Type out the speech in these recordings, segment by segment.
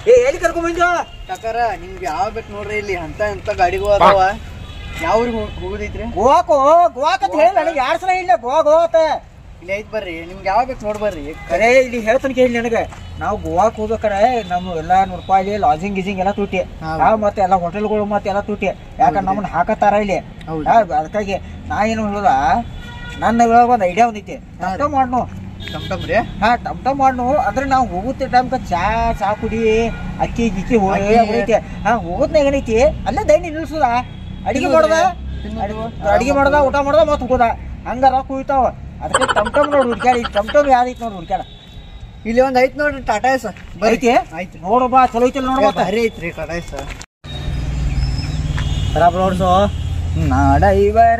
ಏ ಎಲ್ಲಿ ಕರ್ಕೊಂಡ್ ಬಂದ್ಯೋ ಕಾಕಾರ ನಿಮ್ಗೆ ಯಾವ ಬೇಕು ನೋಡ್ರಿ ಇಲ್ಲಿ ಅಂತ ಎಂತ ಗಾಡಿಗಳು ಅದಾವ ಯಾವ ಊರಿಗೆ ಹೋಗುದೈತ್ರಿ ಗೋವಾಕು ಗೋವಾಕ್ ಅಂತ ಹೇಳಿ ನನಗೆ ಯಾರು ಸಲ ಇಲ್ಲ ಗೋವಾ ಗೋವಾತ ಇಲ್ಲಿ ಐತ್ ಬರ್ರಿ ನಿಮ್ಗೆ ಯಾವ ಬೇಕು ನೋಡ್ ಬರ್ರಿ ಕರೆ ಇಲ್ಲಿ ಹೇಳ್ತಾನೆ ಕೇಳಿ ನನಗೆ ನಾವು ಗೋವಾಕ್ ಹೋಗ್ಬೇಕಾರೆ ನಮ್ಮ ಎಲ್ಲಾ ನೂರು ರೂಪಾಯಿ ಲಾಜಿಂಗ್ ಗಿಜಿಂಗ್ ಎಲ್ಲ ತುಟ್ಟಿ ಹೌದು. ನಾವು ಮತ್ತೆ ಎಲ್ಲ ಹೋಟೆಲ್ಗಳು ಮತ್ತೆ ಎಲ್ಲ ತುಟ್ಟಿ ಯಾಕಂದ್ರೆ ನಮ್ಮನ್ನ ಹಾಕತ್ತಾರ ಇಲ್ಲಿ ಹೌದು. ಹಾ, ಅದಕ್ಕಾಗಿ ನಾ ಏನು ಹೇಳೋದ ನನ್ನ ಒಳಗೆ ಒಂದು ಐಡಿಯಾ ಒಂದೈತಿ ಟಮ್ ಮಾಡ್ನು ಟಮ್ ಟಮ್ ರೀ ಹಾ ಟಮ್ ಟಮ್ ಮಾಡ್ನು ಅಂದ್ರೆ ನಾವು ಹೋಗುತ್ತೆ ಟೈಮ್ಕ ಚಾ ಚಾ ಕುಡಿ ಅಕ್ಕಿ ಗಿಕ್ಕಿ ಹೋಗಿ ಅಕ್ಕಿ. ಹೋಗೈತಿ ಹಾ ಹೋಗೋದ್ನಾಗ ಏನೈತಿ ಅಲ್ಲೇ ದೈನಿ ನಿಲ್ಸುದ ಅಡಿಗೆ ಮಾಡದ ತಿನ್ನೋದು. ಅಡಿಗೆ ಮಾಡದ ಊಟ ಮಾಡದ ಮತ್ತೆ ಹೋಗೋದ ಹಂಗಾರ ಕುಯ್ತಾವ ಅದಕ್ಕೆ ಟಮ್ ಟಮ್ ನೋಡಿ ಹುಡ್ಕ್ಯಾಡ ಈ ಟಮ್ ಟಮ್ ಯಾವ್ದೈತಿ ನೋಡಿ ಹುಡ್ಕ್ಯಾಡ ಇಲ್ಲಿ ಒಂದ್ ಐತ್ ನೋಡ್ರಿ ಟಾಟಾ ಎಸ್ ಐತಿ ಐತ್ರಿ ನೋಡು ಬಾ ಚಲೋ ಐತಿ ನೋಡು ಮತ್ತೆ ಭಾರಿ ಐತ್ರಿ ಟಾಟಾ ಎಸ್ ಬರಾಬರ್ ನೋಡ್ಸು ನಾಡೈವರ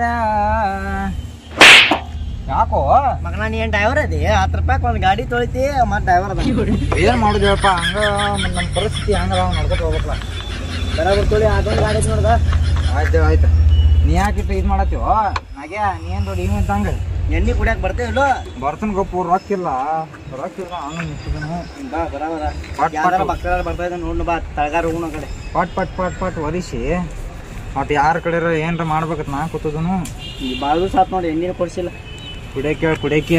ಯಾಕೋ ಮಗನ ನೀ ಏನ್ ಡ್ರೈವರ್ ಅದಿ ಹತ್ತು ರೂಪಾಯಿ ಒಂದ್ ಗಾಡಿ ತೊಳಿತಿ ಮತ್ ಡ್ರೈವರ್ ಅದ ಏನ್ ಮಾಡುದು ಹೇಳಪ್ಪ ಹಂಗ ನಮ್ಮ ಪರಿಸ್ಥಿತಿ ಹಂಗ ನಡ್ಕೊತ ಹೋಗ್ಬೇಕಲ್ಲ ಬರಾಬರ್ ತೊಳಿ ಅದೊಂದ್ ಗಾಡಿ ಐತ್ ನೋಡ್ದ ಆಯ್ತು ಆಯ್ತು ನೀ ಯಾಕಿಟ್ಟು ಇದು ಮಾಡತ್ತೀವೋ ನಾಗ್ಯಾ ನೀ ಏನ್ ನೋಡಿ ಇವ್ ಅಂತಂಗ ಎಣ್ಣೆ ಕುಡಿಯಾಕ ಬರ್ತೇವಿಲ್ಲೋ ಬರ್ತನ ಗೊಪ್ಪು ರೊಕ್ಕಿಲ್ಲ ರೊಕ್ಕಿಲ್ಲ ಹಂಗ ನಿಂತಿದನು ಬಾ ಬರಾಬರ ಪಟ್ ಯಾವ್ದಾರ ಪಟ್. ಮಕ್ಕಳ ಬರ್ತಾ ಇದ್ದಾನೆ ನೋಡ್ ಬಾ ತಳಗಾರ ಹೋಗೋಣ ಆ ಕಡೆ ಪಟ್ ಪಟ್ ಪಟ್ ಪಟ್ ಒರಿಸಿ ಒಟ್ಟು ಯಾರ ಕಡೆ ಏನ್ರ ಮಾಡ್ಬೇಕತ್ ನಾ ಕೂತದನು ಈ ಭಾಳ ದಿವಸ ಆತ್ ನೋಡಿ ಎಣ್ಣೆ ಕೊಡ್ಸಿಲ್ಲ ಕುಡಿಯಕ್ಕೆ ಕುಡಿಯಕ್ಕೆ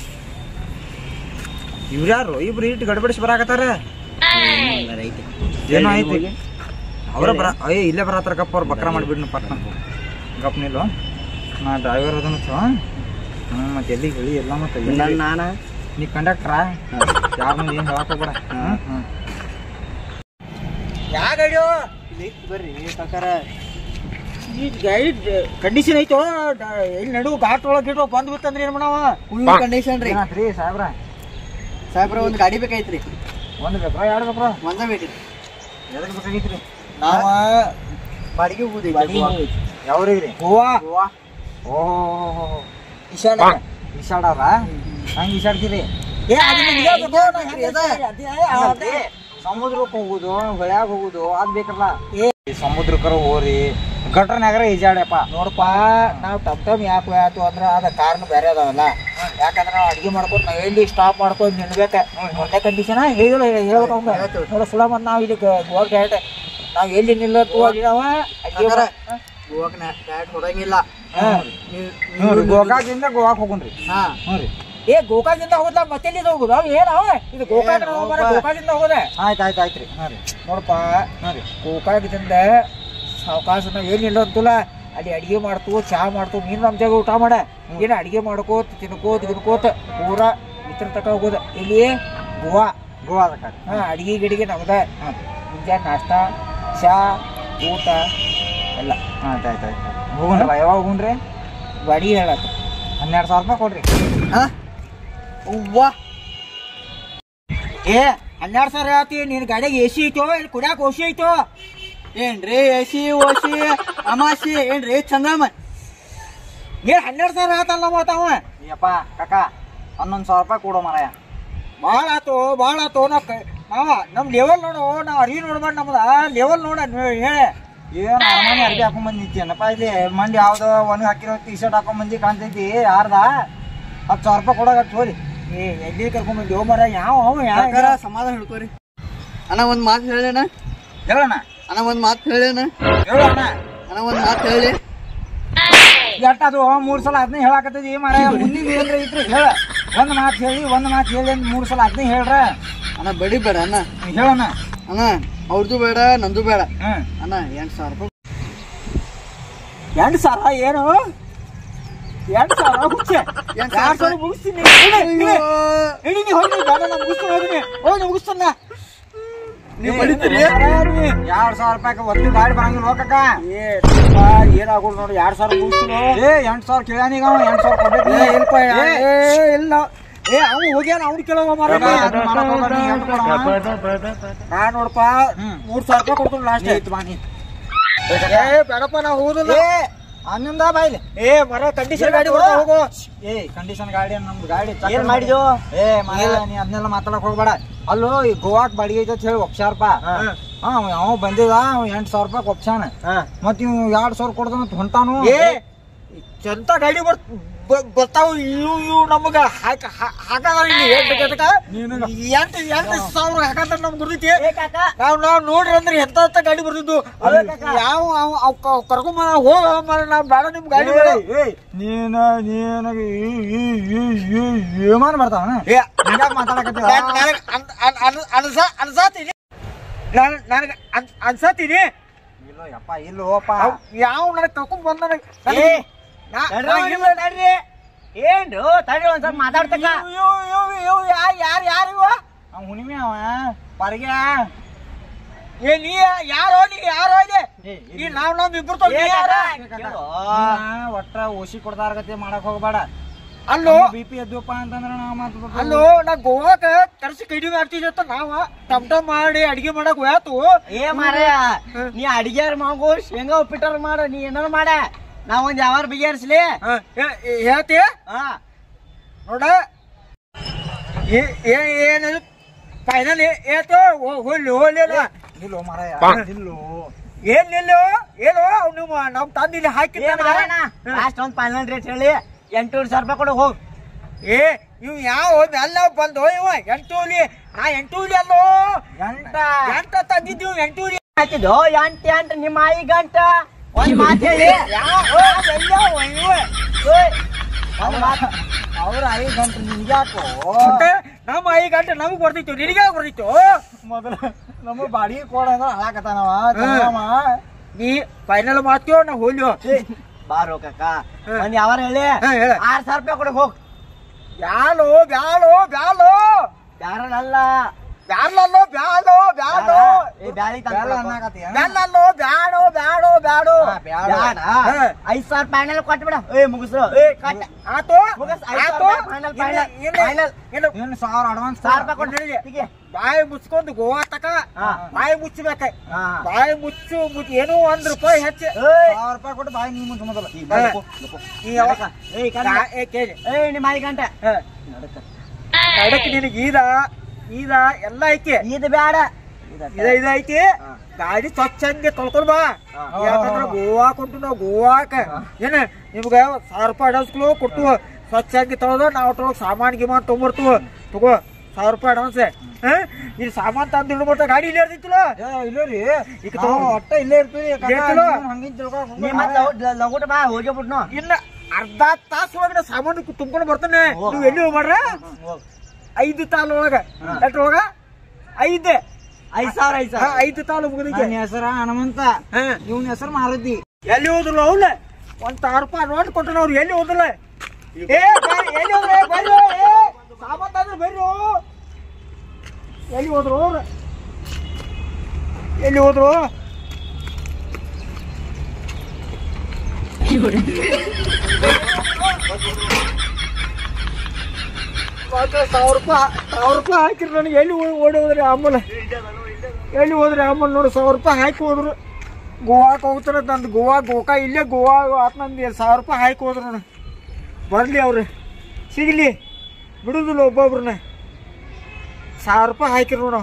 ಇವ್ರ್ಯಾರು ಇಬ್ರು ಇಟ್ಟು ಗಡ್ಬಡಿಸಿ ಬರಾಕತ್ತಾರ ಐತಿ ಏನೋ ಐತಿ ಅವ್ರ ಬರ ಅಯ್ಯ ಇಲ್ಲೇ ಬರತ್ತಾರ ಗಪ್ಪ ಅವ್ರು ಬಕ್ರ ಮಾಡಿಬಿಡ್ನು ಪಟ್ನ ಗಪ್ ನಿಲ್ಲು ನಾ ಡ್ರೈವರ್ ಅದನ್ನ ಹ್ಞೂ ಮತ್ತೆ ಎಲ್ಲಿ ಹೇಳಿ ಎಲ್ಲ ಮತ್ತೆ ಎಲ್ಲಿ- ನನ್ ನಾನ ನೀ ಕಂಡಕ್ಟ್ರಾ ಯಾರನ್ನ ಏನು ಹೇಳಕ್ ಹೋಗ್ಬೇಡ ಹ್ಞೂ ಹ್ಞೂ ಯಾ ಗಾಡಿಯೋ ಇಲ್ಲಿ ಬರ್ರಿ ಕಾಕಾರ ಈ ಗಾಡಿ ಕಂಡೀಷನ್ ಐತೋ ಡ- ಎಲ್ಲಿ ನಡು ಘಾಟ್ ಒಳಗೆ ಗಿಟ್ಟು ಬಂದು ಬಿತ್ತಂದ್ರೆ ಏನು ಮಾಡವ ಫುಲ್ ಕಂಡೀಷನ್ ರೀ ಏನಾತ್ರಿ ಸಾಹೇಬ್ರ ಸಾಹೇಬ್ರ ಒಂದ್ ಗಾಡಿ ಬೇಕಾಯ್ತ್ರಿ ಒಂದು ಬೇಕ್ರಾ ಎರಡು ಬೇಕ್ರಾ ಒಂದ ಬೇಕ್ರಿ ಎದಕ್ಕೆ ಬೇಕಾಗಿತ್ರಿ ನಾವ ಬಾಡಿಗೆ ಹೋಗುದೈತಿ ಬಾಡಿಗೆ ಯಾವ್ರಿಗೆ ಗೋವಾ ಗೋವಾ ಓಹೋ ಇಶಾಡ ಇಶಾಡಾರ ಹಂಗೆ ಇಶಾಡ್ತೀರಿ ಏ ಅದನ್ನ ನಿಜ ಬೇಕು, ನಾ ಹೆಂಗ್ ಅದ. ಅದೇ, ಅದೇ. ಸಮುದ್ರಕ್ಕೆ ಹೋಗುದು ಹೊಳ್ಯಾಗ ಹೋಗುದು ಅದ್ ಬೇಕಲ್ಲ ಏ ಸಮುದ್ರಕ್ಕರ ಹೋರಿ ಗಟ್ರನ್ಯಾಗರ ಈಜಾಡ್ಯಪ್ಪ ನೋಡಪ್ಪ ನಾವು ಟಮ್ ಟಮ್ ಯಾಕೆ ಆಯ್ತು ಅಂದ್ರೆ ಅದ ಕಾರಣ ಬೇರೆ ಅದಾವಲ್ಲ ಯಾಕಂದ್ರೆ ನಾವು ಅಡ್ಗೆ ಮಾಡ್ಕೊಂಡು ನಾವು ಎಲ್ಲಿ ಸ್ಟಾಪ್ ಮಾಡ್ಕೊಂಡು ನಿಲ್ಬೇಕ ಒಂದೇ ಕಂಡೀಷನ್ ಹೇಳ ಹೇಳ್ಬೇಕು ಅವ್ನ ಹೇಳ್ತು. ನೋಡ ಸುಲ ಮತ್ತೆ ನಾವು ಇಲ್ಲಿ ಗೋವಾಕ್ ಡೈರೆಕ್ಟ್ ನಾವು ಎಲ್ಲಿ ನಿಲ್ಲತ್ತು ಅಲ್ಲಿ ನಾವು ಅಡ್ಗೆ ಕಾಕಾರ, ಮಾಡ್- ಗೋವಾಕ್ ಡೈರೆಕ್ಟ್ ಹೊಡಂಗಿಲ್ಲ ಹಾ. ನೀವ್- ಹ್ಞೂ ರೀ ನೀವ್- ಗೋಕಾಕ್ದಿಂದ ಗೋವಾಕ್ ಹೋಗುನ್ರಿ ಹಾ ಹ್ಞೂ ರೀ ಏ ಗೋಕಾಕ್ದಿಂದ ಹೋಗ್ಲಾ ಮತ್ತೆ ಎಲ್ಲಿಂದ ಹೋಗುದು ಅವ್ ಏನಾವ ಇದು ಗೋಕಾಕ್ ಏನ್ ಹೋಗ್ಬಾ. ಗೋಕಾಕ್ದಿಂದ ಹೋಗೋದೆ ಆಯ್ತು ಆಯ್ತು ಆಯ್ತು ರೀ ಹಾಂ ರೀ ನೋಡಪ್ಪ ಹಾಂ ರೀ ಗೋಕಾಕದಿಂದ ಸಾವಕಾಶ ನಾವು ಏನಿಲ್ಲ ಅಂತಲ್ಲ ಅಲ್ಲಿ ಅಡಿಗೆ ಮಾಡ್ತು ಚಹಾ ಮಾಡ್ತು ನೀನು ನಮ್ಮ ಜಾಗ ಊಟ ಮಾಡ ಏನು ಅಡಿಗೆ ಮಾಡ್ಕೋತ ತಿನ್ಕೋತ ತಿನ್ಕೋತ ಪೂರ ಇತರ ತಕ ಹೋಗೋದು ಇಲ್ಲಿ ಗೋವಾ ಗೋವಾ ಹಾಂ ಅಡಿಗೆ ಗಿಡಿಗೆ ನಮ್ದ ಮುಂಜಾನೆ ನಾಷ್ಟ ಚಹಾ ಊಟ ಎಲ್ಲ ಆಯ್ತು ಆಯ್ತು ಆಯ್ತು ಹೋಗೋಣ ಯಾವಾಗ ಹೋಗುಣ್ರಿ ಬಾಡಿಗೆ ಹೇಳತ್ತ ಹನ್ನೆರಡು ಸಾವಿರ ರೂಪಾಯಿ ಕೊಡ್ರಿ ಹಾ ಅವ್ವಾ ಏ ಹನ್ನೆರಡು ಸಾವಿರ ಆತಿ ನಿನ್ ಗಾಡಿಗೆ ಎ ಸಿ ಐತೋ ಇಲ್ಲಿ ಕುಡ್ಯಾಕ ಓಸಿ ಐತೋ ಏನ್ರಿ ಎಸಿ ಓಸಿ ಅಮಾಸಿ ಏನ್ರಿ ಚಂದ್ರಮ್ಮ ಏ ಹನ್ನೆರಡು ಸಾವಿರ ಆತಲ್ಲ ಮಾತಾವ ಅಯ್ಯಪ್ಪ ಕಾಕ ಹನ್ನೊಂದು ಸಾವಿರ ರೂಪಾಯಿ ಕೊಡೋ ಮಾರಾಯ ಭಾಳ ಆತು ಭಾಳ ಆತು ನಾ ಕ- ನಾವ ನಮ್ ಲೆವೆಲ್ ನೋಡು ನಾವ್ ಅರ್ವಿ ನೋಡ್ಬೇಡ ನಮ್ದ ಲೆವೆಲ್ ನೋಡ ಹೇಳಿ ಏನ್ ಅರಮನೆ ಅರ್ವಿ ಹಾಕೊಂಡ್ ಬಂದಿತ್ತೇನಪ್ಪ ಇಲ್ಲಿ ಮಂದಿ ಯಾವ್ದೋ ಒಣಗಿ ಹಾಕಿರೋ ಟಿ ಶರ್ಟ್ ಹಾಕೊಂಡ್ ಬಂದಿ ಕಾಣ್ತೈತಿ ಯಾರ್ದ ಹತ್ತು ಸಾವಿರ ರೂಪಾಯಿ ಕೊಡೋಕೆ ಹೋರಿ ಏ ಎಲ್ಲಿ ಕರ್ಕೊಂಡ್ ಬಂದಿ ಮರ ಯಾವ ಅವ ಕಾಕಾರ ಯಾವ ಸಮಾಧಾನ ಹಿಡ್ಕೋರಿ ಅಣ್ಣ ಒಂದ್ ಮಾತು ಹೇಳೇನ ಹೇಳೋಣ ಅಣ್ಣ ಒಂದ್ ಮಾತು ಹೇಳೇನ ಹೇಳೋಣ ಅಣ್ಣ ಒಂದ್ ಮಾತು ಹೇಳಿ ಎಟ್ಟ ಅದು ಮೂರ್ ಸಲ ಅದನ್ನೇ ಹೇಳಾಕತ್ತದಿ ಮಾರ ಮುಂದಿನ ಏನ್ರ ಇದ್ರೆ ಹೇಳ ಒಂದ್ ಮಾತು ಹೇಳಿ ಒಂದ್ ಮಾತು ಹೇಳಿ ಅಂತ ಮೂರ್ ಸಲ ಅದನ್ನೇ ಹೇಳ್ರ ಅಣ್ಣ ಬಡಿ ಬೇಡ ಅಣ್ಣ ಹೇಳೋಣ ಅಣ್ಣ ಅವ್ರದ್ದು ಬೇಡ ನಂದು ಬೇಡ ಹ್ಮ್ ಅಣ್ಣ ಎಂಟು ಸಾವಿರ ರೂಪಾಯಿ ಎಂಟು ಸಾವಿರ ಏನು ಎಂಟು ಸಾವಿರ ಹುಚ್ಚೆ ಎಂಟ್ ಎರಡು ಸಾವಿರ ಸಾವಿರ ಮುಗಿಸ್ತೀನಿ ಇಡಿ ನೀ ಹೋಗಿ ಬೇಡ ನಾನು ಮುಗಿಸ್ತೀನಿ ಹೋಗಿ ಹೋಗಿ ಮುಗಿಸ್ತಾನ ನೀವ್ ಬಡಿತೀರಿ? ಎರಡ್ ಸಾವಿರ ರೂಪಾಯಿ ಒತ್ತು ಗಾಡಿ ಬರಂಗಿಲ್ಲ ಹೋಗಕ್ಕ ಏ ಏನಾಗೋಲ್ ನೋಡಿ ಎರಡ್ ಸಾವಿರ ಮುಗಿಸ್ತೀನಿ ಏ ಎಂಟು ಸಾವಿರ ಕೇಳ್ಯಾನೀಗ ಅವ ಎಂಟು ಸಾವಿರ ಕೊಡ್ಬೇಕು ಏ, ಇಲ್ಪ, ಏ, ಏ, ಇಲ್ಲ ಏ ಅವ್ನು ಹೋಗ್ಯಾನ ಅವ್ನು ಕೇಳೋ ಮಾರ ನಾ ನೋಡಪ್ಪ ಮೂರ್ ಸಾವಿರ ರೂಪಾಯಿ ಕೊಡ್ತೀನಿ ಲಾಸ್ಟ್ ಆಯ್ತು ಬಾ ನೀ ಏ ಬೇಡಪ್ಪ ನಾ ಹೋಗುದಿಲ್ಲ ಹನ್ನೊಂದ ಬಾಯ್ಲಿ ಏ ಮರ ಕಂಡೀಷನ್ ಗಾಡಿ ಬರ್ತಾ ಹೋಗು ಏ ಕಂಡೀಷನ್ ಗಾಡಿ ನಮ್ದು ಗಾಡಿ ಏನ್ ಮಾಡಿದ್ಯೋ? ಏ ಮರ ನೀ ಅದನ್ನೆಲ್ಲ ಮಾತಾಡಕ್ ಹೋಗ್ಬೇಡ ಅಲ್ಲೋ ಈ ಗೋವಾಕ್ ಬಾಡಿಗೆ ಐತೆ ಅಂತ ಹೇಳಿ ಒಪ್ಸಾರಪ್ಪ ಹಾ ಅವ ಬಂದಿದ ಅವ ಎಂಟು ಸಾವಿರ ರೂಪಾಯಿ ಒಪ್ಸಾನ ಮತ್ ಇವ್ ಎರಡ್ ಸಾವಿರ ಕೊಡ್ದ ಮತ್ ಹೊಂಟಾನು ಏ ಚಂತ ಗಾಡಿ ಬರ್ತ ಬ- ಬರ್ತಾವ ಇವು ಇವು ನಮಗ ಹಾಕ ಹಾಕದ ಇಲ್ಲಿ ಎಂಟು ಗದಕ ಎಂಟು ಎಂಟು ಸಾವಿರ ಹಾಕಂತ ನಮ್ಗೆ ಗುರ್ತೈತಿ ಏ ಕಾಕ ನಾವ್ ನಾವ್ ನೋಡ್ರಿ ಅಂದ್ರೆ ಎಂತ ಎಂತ ಗಾಡಿ ಬರ್ತಿದ್ದು ಅದೇ ಕಾಕ. ಯಾವ ಅವ್ ಅವ್ ಕ- ಕರ್ಕೊಂಡ್ ಬಾ, ಹೋಗ ಮಾರ್ರೆ, ನಾವ್ ಬೇಡ ನಿಮ್ ಗಾಡಿ ಬೇಡ ನೀನ ನೀನಗೆ ವಿಮಾನ ಬರ್ತಾವನ ಏ, ಹಿಂಗ್ಯಾಕ್ ಮಾತಾಡಕತ್ತೀರ? ನಾನ್- ನನಗ್ ಅನ್- ಅನ್- ಅನ್- ಅನ್ಸ- ಅನ್ಸಾತೀನಿ ನಾನು ನನಗೆ ಅನ್ಸತೀನಿ ಇಲ್ಲ ಯಪ್ಪ ಇಲ್ಲೋಪ ಅವ್ ಯಾವ ನನಗೆ ಕರ್ಕೊಂಡ್ ಬಂದ ನನಗ್- ಏ, ನನಗ್- ನಾ- ತಡ್ರಿ, ನಾ ಒಂದ್ ಇಲ್ಲ. ನಿಮಿಷ ತಡ್ರಿ. ಏನ್ರು ತಡ್ರಿ ಒಂದ್ ಸ್ವಲ್ಪ ಮಾತಾಡ್ತಕ್ಕ ಇವ್- ಇವ್- ಇವ್- ಇವ್ ಯಾ- ಯಾರ್ ಯಾರ್ ಇವ ಅವ್ ಹುಣ್ಣಿಮೆ ಅವ ಪರಗೆ ಏ ನೀ ಯಾರೋ ನೀ ಯಾರೋ ಇಲ್ಲಿ ಏ, ಈ ನಾವ್ ನಾವ್ ಇಬ್ರು ತೊಗೊಂಡ್ ನೀ ಏ ಯಾರ? ಕಾಕ, ಕೇಳು. ನೀನ ಒಟ್ಟ ಓಸಿ ಕೊಡ್ತಾರ ಗತಿ ಮಾಡಕ್ ಹೋಗ್ಬೇಡ ಅಲ್ಲೋ ಬಿ ಪಿ ಎದ್ವಪ್ಪ ಅಂತಂದ್ರ ನಾವ್ ಮಾತು ಅಲ್ಲೋ ನಾ ಗೋವಾಕ ತರ್ಸಿ ಕಡಿಮೆ ಆಗ್ತಿದ್ದ ನಾವ ಟಮ್ ಟಮ್ ಮಾಡಿ ಅಡಿಗೆ ಮಾಡಕ್ ಹೋಯ್ತು ಏ ಮಾರಾಯ ನೀ ಅಡಿಗೆರ್ ಮಾಡೋ ಶೇಂಗಾ ಉಪ್ಪಿಟ್ಟಾರ ಮಾಡ ನೀ ಏನಾರ ಮಾಡ ನಾ ಒಂದ್ ಯಾವಾರ ಬಿಗಿಯಾರಿಸ್ಲಿ ಹೇಳ್ತಿ ಹಾ ನೋಡ ಏ- ಏ- ಏನದು ಫೈನಲ್ ಏತು ಹೋಗ್ಲಿ ಹೋಗ್ಲಿಲ್ಲ ಇಲ್ಲೋ ಮಾರಾಯ ಇಲ್ಲೋ ಏನ್ ನಿಲ್ಲು ಏನು ಅವ್ನು ನಮ್ ತಂದಿಲ್ಲಿ ಹಾಕಿ ಏ ಮಾರಾಯಣ ಲಾಸ್ಟ್ ಒಂದ್ ಫೈನಲ್ ರೇಟ್ ಹೇಳಿ ಎಂಟೂರು ಸಾವಿರ ರೂಪಾಯಿ ಕೊಡು ಹೋಗ್ ಏ ಇವ್ ಯಾವ ಎಲ್ಲ ಬಂದು ಇವ ಎಂಟೂಲಿ ನಾ ಎಂಟೂಲಿ ಅಲ್ಲೋ ಎಂಟ ಎಂಟ ತಂದಿದ್ದೀವಿ ಎಂಟೂಲಿ ಹಾಕಿದ್ದು ಎಂಟ್ ಎಂಟ್ ನಿಮ್ಮ ಆಯಿ ಗಂಟ ಒಂದ್ ಮಾತ್ ಹೇಳಿ ಯಾವ ಎಲ್ಲ ಇವ ಓಯ್, ಒಂದ್ ಮಾತ್ ಅವ್ರ ಐದು ಗಂಟೆ ನಿನ್ಗ್ಯಾಕೋ ಮತ್ತೆ ನಮ್ಮ ಐ ಗಂಟೆ ನಮಗ್ ಬರ್ತಿತ್ತು ನಿನಗೆ ಬರ್ತಿತ್ತು ಮೊದಲ ನಮ್ಮ ಬಾಡಿಗೆ ಕೊಡ ಅಂದ್ರ ಹಾಳಾಕತ್ತಾನವ ಹ್ಮ್. ನೀ ಫೈನಲ್ ಮಾಡ್ತೀವೋ ನಾ ಹೋಲ್ಯೋ ಬಾರೋ ಕಾಕ ಒಂದ್ ಯಾವಾರ ಹೇಳಿ ಹಾ, ಹೇಳ. ಆರ್ ಸಾವಿರ ರೂಪಾಯಿ ಕೊಡು ಹೋಗ್ ಬ್ಯಾಲೋ ಬ್ಯಾಲೋ ಬ್ಯಾಲೋ ಯಾರಲ್ಲ ಬ್ಯಾಲಲ್ಲೋ ಬ್ಯಾಲೋ ಬ್ಯಾಲೋ ಏ ಬ್ಯಾಳಿ ಬ್ಯಾಡ ಅನ್ನಕತ್ತೀಯ? ಬ್ಯಾಲಲ್ಲೋ ಬ್ಯಾಡೋ ಬ್ಯಾಡೋ ಬ್ಯಾಡೋ ಹಾ, ಬ್ಯಾಡ. ಬ್ಯಾಡ ಹಾ. ಐದ್ ಸಾವಿರ ಫೈನಲ್ ಕೊಟ್ಬಿಡ ಏ ಮುಗಿಸ್ರು ಏ ಕಟ್ ಆತು ಮುಗಿಸ್, ಐದ್ ಆತು ಸಾವಿರ final, final, ಇಲ್ಲ, final. ಇಲ್ಲ. ಏನ್ ಸಾವಿರ ಅಡ್ವಾನ್ಸ್ ಸಾವಿರ ರೂಪಾಯಿ ಕೊಟ್ಟು ಕೊಡ್ರಿ. ಹೀಗೆ ಬಾಯಿ ಮುಚ್ಕೊಂಡು ಗೋವಾ ತಕ ಹಾ. ಬಾಯಿ ಮುಚ್ಚಬೇಕ ಹಾ ಬಾಯಿ ಮುಚ್ಚು ಮುಚ್ಚು ಏನೋ ಒಂದ್ ರೂಪಾಯಿ ಹೆಚ್ಚು ಏಯ್ ಸಾವಿರ ರೂಪಾಯಿ ಕೊಟ್ಟು ಬಾಯಿ ನೀ ಮುಂಚೆ ಮೊದಲ ಈ ಹಾ. ನಡ್ಕೊ, ನಡ್ಕೊ. ಈ ಯಾವ- ನಡ್ಕ. ಏಯ್ ಕಣ್ಣ. ಗಾ- ಏ ಕೇಳಿ ಏಯ್ ನಿಮ್ಮ ಆಯಿ ಗಂಟೆ ಹಾ. ನಡ್ಕ. ನಡಕ್ ನಿನಗೆ ಈದ ಈದ ಎಲ್ಲ ಐತಿ ಇದು ಬ್ಯಾಡ ಇದ ಇದ ಐತಿ ಹಾ. ಗಾಡಿ ಸ್ವಚ್ಛಂಗೆ ತೊಳ್ಕೊಂಡ್ ಬಾ ಹಾ. ಯಾಕಂದ್ರ ಗೋವಾ ಕೊಟ್ಟು ನಾವು ಗೋವಾಕ ಏನ ನಿಮ್ಗ ಸಾವಿರ ರೂಪಾಯಿ ಅಡ್ವಾನ್ಸ್ ಕೊಟ್ಟು ಸ್ವಚ್ಛಂಗೆ ತೊಳೆದ ನಾವು ತೊಳಗ್ ಸಾಮಾನ್ ಗಿಮಾನ್ ತೊಗೊಂಬರ್ತೀವ ತಗೋ ಸಾವಿರ ರೂಪಾಯಿ ಅಡ್ವಾನ್ಸ್ ಇಲ್ಲಿ ಸಾಮಾನ್ ತಂದು ಇಡ್ಬಿಟ್ಟ ಗಾಡಿ ಇಲ್ಲಿ ಇರ್ತಿತ್ತಲ್ಲ ಇಲ್ಲ ರೀ ಈಗ ನಾವು ತಗೊಂಡ್ ಒಟ್ಟ ಇಲ್ಲೇ ಇರ್ತೀವಿ ಕಾಕ, ಏತಲೋ? ನೀನ್ ಹಂಗಿನ್ ತಿಳ್ಕೊಳಕ್ ನೀ ಹೋಗ್ಬೇಡ. ಮತ್ತೆ ಲಗು- ಲಗುಟ ಬಾ ಹೋಗಿ ಬಿಡ್ನು ಇನ್ನ ಅರ್ಧ ತಾಸ ಒಳಗಡೆ ಸಾಮಾನು ತುಂಬ್ಕೊಂಡು ಬರ್ತಾನೆ ಹೋಗ್. ನೀವು ಎಲ್ಲಿ ಮಾಡ್ರ ಹೋಗ್. ಐದು ತಾಲ ಒಳಗ ಹಾ. ಎಷ್ಟ್ರೊಳಗ ಐದ್ ಐದ್ ಸಾವಿರ ಐದ್ ಹಾ, ಸಾವಿರ ಐದು ತಾಲು ಮುಗಿದಕ್ಕೆ ನನ್ನ ಹೆಸರ ಹನುಮಂತ ಹಾ ಇವನ್ ಹೆಸರು ಮಾರುತಿ ಎಲ್ಲಿ ಹೋದ್ರು ಅವಲ್ಲ ಒಂದ್ ಸಾವಿರ ರೂಪಾಯಿ ನೋಟ್ ಕೊಟ್ಟನ ಅವ್ರು ಎಲ್ಲಿ ಹೋದ್ರಲ್ಲ ಏ ಬರ್ರಿ, ಎಲ್ಲಿ ಹೋದ್ರೆ ಬರ್ರಿ ಏ ಸಾಮಾನ್ ತಂದ್ರೆ ಬರ್ರಿ ಎಲ್ಲಿ ಹೋದ್ರು ಅವ್ರು ಎಲ್ಲಿ ಹೋದ್ರು ಮತ್ತೆ ಸಾವಿರ ರೂಪಾಯಿ ಸಾವಿರ ರೂಪಾಯಿ ಹಾಕಿರಿ ನನಗೆ ಎಲ್ಲಿ ಓ- ಓಡಿ ಹೋದ್ರಿ ಆಮೇಲೆ ಎಲ್ಲಿ ಹೋದ್ರಿ ಆಮೇಲೆ ನೋಡಿ ಸಾವಿರ ರೂಪಾಯಿ ಹಾಕಿ ಹೋದ್ರು ಗೋವಾಕ್ ಹೋಗ್ತಾರ ನಂದು ಗೋವಾ ಗೋಕಾ ಇಲ್ಲೇ ಗೋವಾ ಆತ್ ನಂದು ಸಾವಿರ ರೂಪಾಯಿ ಹಾಕಿ ಹೋದ್ರು ನೋಡಿ ಬರ್ಲಿ ಅವ್ರು ಸಿಗ್ಲಿ ಬಿಡುದಿಲ್ಲ ಒಬ್ಬೊಬ್ರನ್ನ ಸಾವಿರ ರೂಪಾಯಿ ಹಾಕಿರು ನೋಡು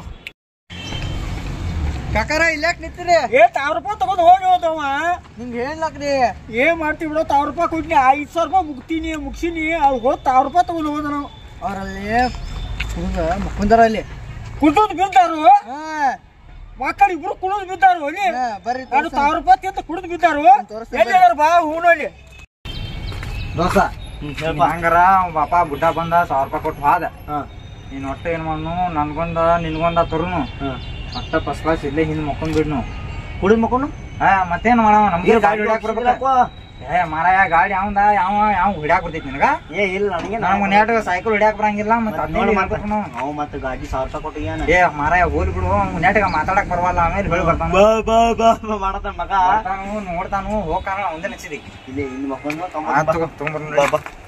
ಕಾಕಾರ ಇಲ್ಲಾಕ್ ನಿಂತಿರಿ ಏ ಸಾವಿರ ರೂಪಾಯಿ ತಗೊಂಡು ಹೋಗಿ ಹೋದವ ನಿಂಗೆ ಹೇಳ್ಲಾಕ್ರಿ ಏನ್ ಮಾಡ್ತೀವಿ ಬಿಡೋ ಸಾವಿರ ರೂಪಾಯಿ ಕೊಟ್ನಿ ಐದು ಸಾವಿರ ರೂಪಾಯಿ ಮುಗ್ತೀನಿ ಮುಗ್ಸಿನಿ ಅವ್ರು ಹೋದ್ ಸಾವಿರ ರೂಪಾಯಿ ತಗೊಂಡು ಹೋದ ನಾವು ಅವ್ರಲ್ಲಿ ಹುಡುಗ ಮುಕ್ಕುಂದರ ಅಲ್ಲಿ ಕುಡಿದು ಬಿದ್ದಾರು ಹಾ ಮಕ್ಕಳು ಇಬ್ರು ಕುಡಿದು ಬಿದ್ದಾರು ಹೋಗಿ ಹಾ, ಬರ್ರಿ ನಾನು ಸಾವಿರ ರೂಪಾಯಿ ತಿಂತ ಕುಡಿದು ಬಿದ್ದಾರು ತೋರಿಸ್ತೀನಿ ಎಲ್ಲಿ ಹೇಳ್ಯಾರ ಬಾ ಹೂನಲ್ಲಿ ದೋಸ್ತ ಹಂಗಾರ ಅವ್ನ್ ಬಾಪ ಬುಡ್ಡ ಬಂದ ಸಾವಿರ ರೂಪಾಯಿ ಕೊಟ್ಟು ಹೋದ ನೀನ್ ಒಟ್ಟ ಏನ್ ಮಾಡ್ನು ನನ್ಗೊಂದ ನಿನ್ಗೊಂದ ತರುನು ಒಟ್ಟ ಫಸ್ಟ್ ಕ್ಲಾಸ್ ಇಲ್ಲೇ ಹಿಂದ್ ಮಕ್ಕೊಂಡ್ ಬಿಡ್ನು ಕುಡಿದ್ ಮಕ್ಕೊಂಡು ಹಾ ಮತ್ತೇನ್ ಮಾಡವ ನಮ್ಗೆ ಗಾಡಿ ಹೊಡ್ಯಾಕ್ ಬರ್ಬೇಕು ಸಿಗ್ಲಕ್ಕೋ? ಏ ಮಾರಾಯ ಗಾಡಿ ಅವಂದ ಯಾವ ಯಾವ ಹೊಡ್ಯಾಕ್ ಬರ್ತೈತಿ ನಿನಗ ಏ ಇಲ್ಲ ನನಗೆ ನನ್ ಮನ್ಯಾಟ ಸೈಕಲ್ ಹೊಡ್ಯಾಕ್ ಬರಂಗಿಲ್ಲ ಮತ್ತ ಮತ್ತ್ ಹದಿನೈದು ನೋಡು ಮಾಡ್ಬೇಕು ನಾವು ನಾವು ಮತ್ತೆ ಗಾಡಿ ಸಾವಿರ ರೂಪಾಯಿ ಕೊಟ್ಟು ಏನ ಏ ಮಾರಾಯ ಹೋಲ್ ಬಿಡು ಮನ್ಯಾಟಗ ಮಾತಾಡಕ್ ಬರವಲ್ಲ ಆಮೇಲೆ ಬೆಳಿ ಬರ್ತಾನ ಬಾ ಬಾ ಬಾ ಬಾ ಮಾಡತಾನ ಮಗ ಬರ್ತಾನು ನೋಡ್ತಾನು ಹೋಗ್ತಾನ ಒಂದೇ ನಚ್ಚಿದಿ ಇಲ್ಲಿ ಇಲ್ಲಿ ಮಕ್ಕೊಂಡು ತಗೊಂಡ್ಬರ್ಲಿ ಬಾ ಬಾ